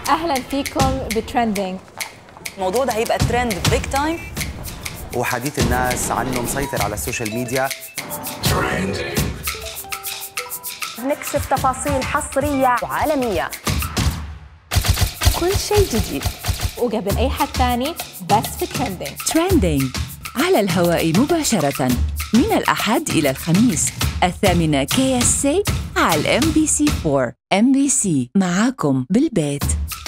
اهلا فيكم بترندنج الموضوع ده هيبقى ترند بيج تايم وحديث الناس عنه مسيطر على السوشيال ميديا نكشف تفاصيل حصرية وعالمية كل شيء جديد وقبل اي حد ثاني بس في ترندنج تريندينج على الهواء مباشرة من الأحد إلى الخميس الثامنة كي اس سي على الام بي سي 4 ام بي سي معاكم بالبيت